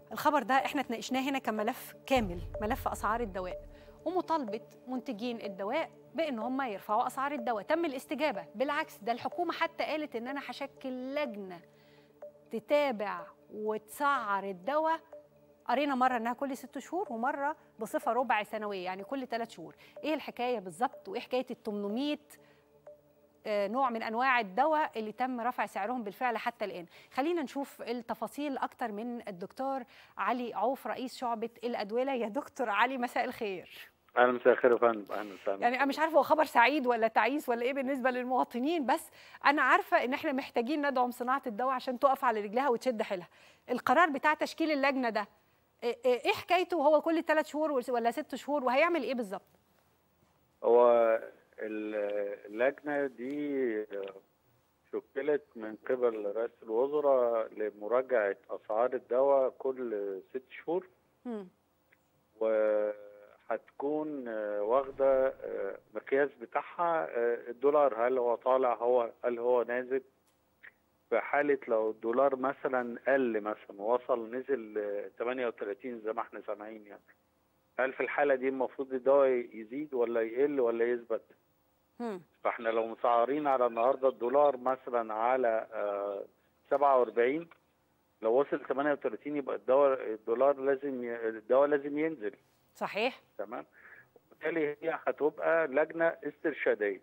الخبر ده احنا اتناقشناه هنا كملف كامل ملف اسعار الدواء ومطالبه منتجين الدواء بان هم يرفعوا اسعار الدواء تم الاستجابه بالعكس ده الحكومه حتى قالت ان انا هشكل لجنه تتابع وتسعر الدواء قرينا مره انها كل ست شهور ومره بصفه ربع سنويه يعني كل ثلاث شهور ايه الحكايه بالظبط وايه حكايه ال 800 آه، نوع من انواع الدواء اللي تم رفع سعرهم بالفعل حتى الان خلينا نشوف التفاصيل اكتر من الدكتور علي عوف رئيس شعبه الادويه يا دكتور علي مساء الخير اهلا مساء الخير يا فندم اهلا وسهلا يعني انا مش عارفه هو خبر سعيد ولا تعيس ولا ايه بالنسبه للمواطنين بس انا عارفه ان احنا محتاجين ندعم صناعه الدواء عشان تقف على رجلها وتشد حيلها القرار بتاع تشكيل اللجنه ده ايه إيه حكايته هو كل ثلاث شهور ولا ست شهور وهيعمل ايه بالظبط هو ال- اللجنه دي شكلت من قبل رئاسه الوزراء لمراجعه اسعار الدواء كل ست شهور مم. وهتكون واخده مقياس بتاعها الدولار هل هو طالع هو هل هو نازل في حالة لو الدولار مثلا قل مثلا وصل نزل 38 زي ما احنا سامعين يعني هل في الحالة دي المفروض الدواء يزيد ولا يقل ولا يثبت؟ مم. فاحنا لو مسعرين على النهارده الدولار مثلا على آه، 47 لو وصل 38 يبقى الدولار الدولار لازم ي- الدواء لازم ينزل صحيح تمام وبالتالي هي هتبقى لجنه استرشاديه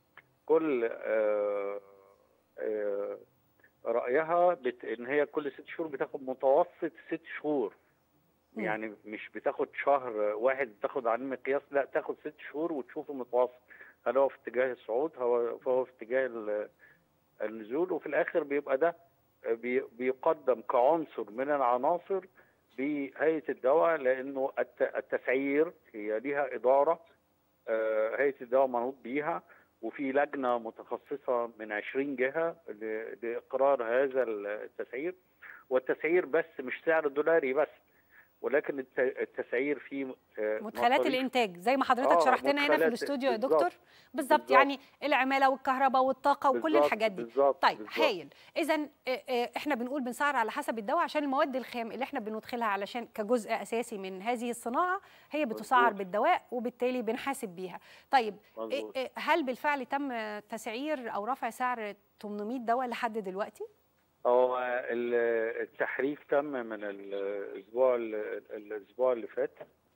كل آه، آه، رايها بت... ان هي كل ست شهور بتاخد متوسط ست شهور مم. يعني مش بتاخد شهر واحد بتاخد عليه مقياس لا تاخد ست شهور وتشوف المتوسط هل هو في اتجاه الصعود هو فهو في اتجاه ال- النزول وفي الاخر بيبقى ده بي- بيقدم كعنصر من العناصر بهيئه الدواء لانه الت- التسعير هي ليها اداره آه، هيئه الدواء منوط بيها وفي لجنه متخصصه من 20 جهه ل- لاقرار هذا التسعير والتسعير بس مش سعر دولاري بس ولكن الت- التسعير فيه آه، مدخلات مصاريف الانتاج زي ما حضرتك آه، شرحت لنا هنا في مدخلات- الاستوديو يا بالظبط. دكتور بالظبط بالظبط. يعني العماله والكهرباء والطاقه وكل بالظبط، الحاجات دي بالظبط طيب بالظبط. هايل اذا احنا بنقول بنسعر على حسب الدواء عشان المواد الخام اللي احنا بندخلها علشان كجزء اساسي من هذه الصناعه هي بتسعر مظبوط. بالدواء وبالتالي بنحاسب بيها طيب مظبوط. إيه- إيه، هل بالفعل تم تسعير او رفع سعر 800 دواء لحد دلوقتي هو ال- التحريف تم من الاسبوع ال- الاسبوع اللي فات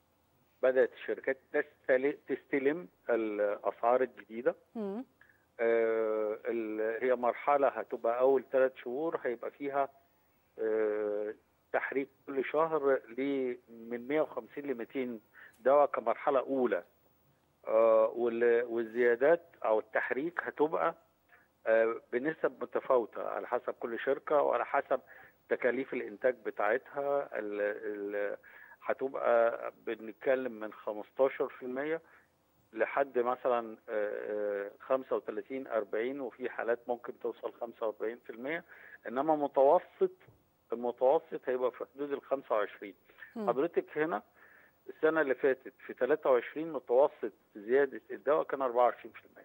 بدات الشركات تستل- تستلم الاسعار الجديده مم. آه، ال- هي مرحله هتبقى اول ثلاث شهور هيبقى فيها آه، تحريك كل شهر ل من 150 ل 200 دواء كمرحله اولى آه، وال- والزيادات او التحريك هتبقى آه، بنسب متفاوته على حسب كل شركه وعلى حسب تكاليف الانتاج بتاعتها ال- ال- هتبقى بنتكلم من 15% لحد مثلا آه، آه، 35 40 وفي حالات ممكن توصل 45% انما متوسط المتوسط هيبقى في حدود ال 25 مم. حضرتك هنا السنه اللي فاتت في 23 متوسط زياده الدواء كان 24%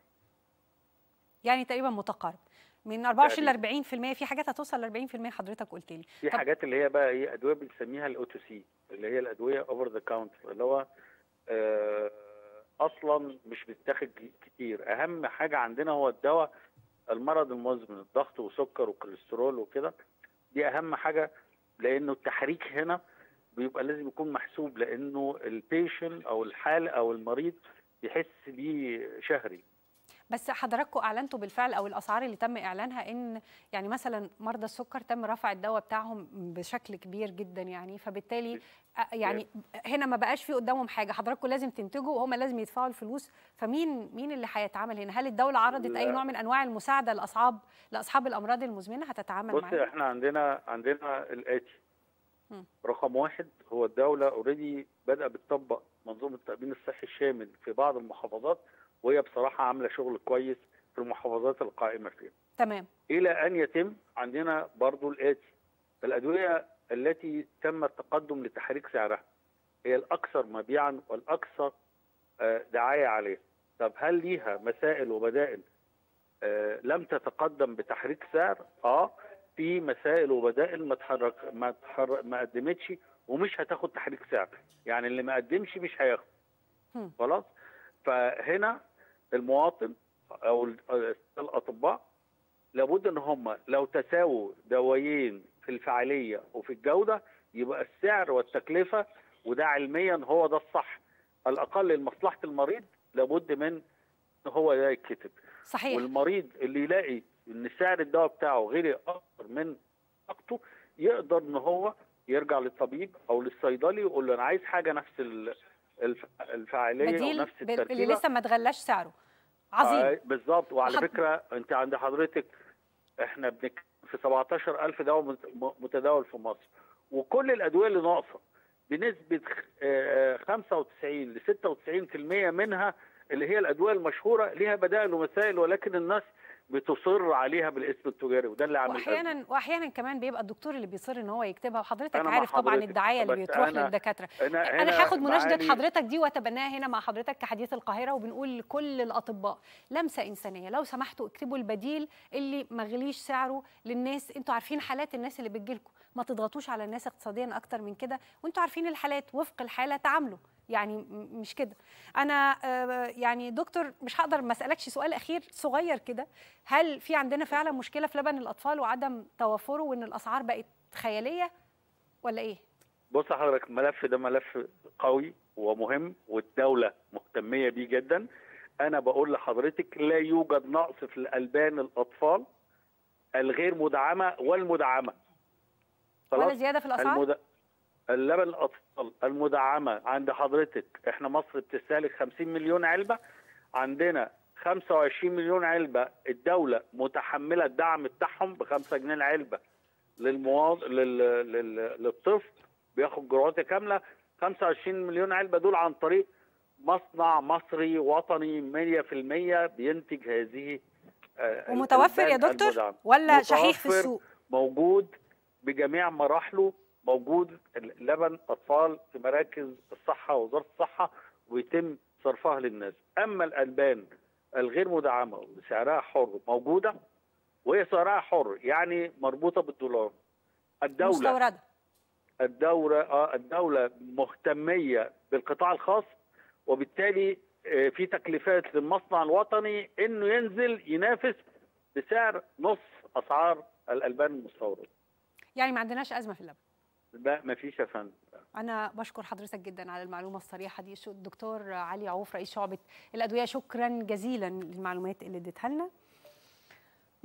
يعني تقريبا متقارب من 24 ل 40% في حاجات هتوصل ل 40% حضرتك قلت لي في طب- حاجات اللي هي بقى ايه ادويه بنسميها الاو تو سي اللي هي الادويه اوفر ذا كاونتر اللي هو آه، اصلا مش بتتاخد كتير اهم حاجه عندنا هو الدواء المرض المزمن الضغط وسكر والكوليسترول وكده دي اهم حاجه لانه التحريك هنا بيبقى لازم يكون محسوب لانه البيشن او الحال او المريض بيحس بيه شهري بس حضراتكم اعلنتوا بالفعل او الاسعار اللي تم اعلانها ان يعني مثلا مرضى السكر تم رفع الدواء بتاعهم بشكل كبير جدا يعني فبالتالي أ- يعني هنا ما بقاش في قدامهم حاجه حضراتكم لازم تنتجوا وهم لازم يدفعوا الفلوس فمين مين اللي هيتعامل هنا هل الدوله عرضت اي لا. نوع من انواع المساعده لاصحاب لاصحاب الامراض المزمنه هتتعامل بص معاهم احنا عندنا عندنا الاتي مم. رقم واحد هو الدولة اوريدي بدأ بتطبق منظومة التأمين الصحي الشامل في بعض المحافظات وهي بصراحة عاملة شغل كويس في المحافظات القائمة فيها تمام إلى أن يتم عندنا برضو الآتي الأدوية التي تم التقدم لتحريك سعرها هي الأكثر مبيعا والأكثر آه، دعاية عليها طب هل ليها مسائل وبدائل آه، لم تتقدم بتحريك سعر اه في مسائل وبدائل ما تحرك ما تحرك ما قدمتش ومش هتاخد تحريك سعر يعني اللي ما قدمش مش هياخد هم. خلاص فهنا المواطن او ال- الاطباء لابد ان هم لو تساووا دوايين في الفعاليه وفي الجوده يبقى السعر والتكلفه وده علميا هو ده الصح الاقل لمصلحه المريض لابد من ان هو ده يتكتب صحيح والمريض اللي يلاقي ان سعر الدواء بتاعه غير اكتر من طاقته يقدر ان هو يرجع للطبيب او للصيدلي ويقول له انا عايز حاجه نفس ال- الف- الفعاليه بديل ونفس بال- اللي التركيبه لسه ما اتغلاش سعره عظيم آه، بالظبط وعلى وحط- فكره انت عند حضرتك احنا بنتكلم في 17000 دواء مت- م- متداول في مصر وكل الادويه اللي ناقصه بنسبه خ- آه، 95 ل 96% منها اللي هي الادويه المشهوره ليها بدائل ومسائل ولكن الناس بتصر عليها بالاسم التجاري وده اللي عامل أزمة. واحيانا واحيانا كمان بيبقى الدكتور اللي بيصر ان هو يكتبها وحضرتك أنا مع عارف طبعا حضرتك، الدعايه اللي بس بتروح أنا- للدكاتره انا انا هنا هاخد مناشده بعاني- حضرتك دي واتبناها هنا مع حضرتك كحديث القاهره وبنقول لكل الاطباء لمسه انسانيه لو سمحتوا اكتبوا البديل اللي ما غليش سعره للناس انتوا عارفين حالات الناس اللي بتجيلكم ما تضغطوش على الناس اقتصاديا اكتر من كده وانتوا عارفين الحالات وفق الحاله تعاملوا يعني م- مش كده انا آه، يعني دكتور مش هقدر ما اسالكش سؤال اخير صغير كده هل في عندنا فعلا مشكله في لبن الاطفال وعدم توفره وان الاسعار بقت خياليه ولا ايه بص حضرتك الملف ده ملف قوي ومهم والدولة مهتمية بيه جدا أنا بقول لحضرتك لا يوجد نقص في الألبان الأطفال الغير مدعمة والمدعمة ولا زياده في الاسعار المد... اللبن الأطفال المدعمة عند حضرتك احنا مصر بتستهلك 50 مليون علبة عندنا 25 مليون علبة الدولة متحملة الدعم بتاعهم ب 5 جنيه العلبة للمواطن لل... لل... للطفل بياخد جرعته كاملة 25 مليون علبة دول عن طريق مصنع مصري وطني 100% بينتج هذه آه، ومتوفر يا الألبان دكتور المدعمة. ولا شحيح في متوفر السوق موجود بجميع مراحله موجود لبن اطفال في مراكز الصحه ووزاره الصحه ويتم صرفها للناس اما الالبان الغير مدعمه وسعرها حر موجوده وهي سعرها حر يعني مربوطه بالدولار الدوله مستورده الدوله اه الدوله مهتميه بالقطاع الخاص وبالتالي آه، في تكليفات للمصنع الوطني انه ينزل ينافس بسعر نص اسعار الالبان المستورده يعني ما عندناش ازمه في اللبن لا مفيش يا فندم انا بشكر حضرتك جدا على المعلومه الصريحه دي شو- الدكتور علي عوف رئيس شعبه الادويه شكرا جزيلا للمعلومات اللي اديتها لنا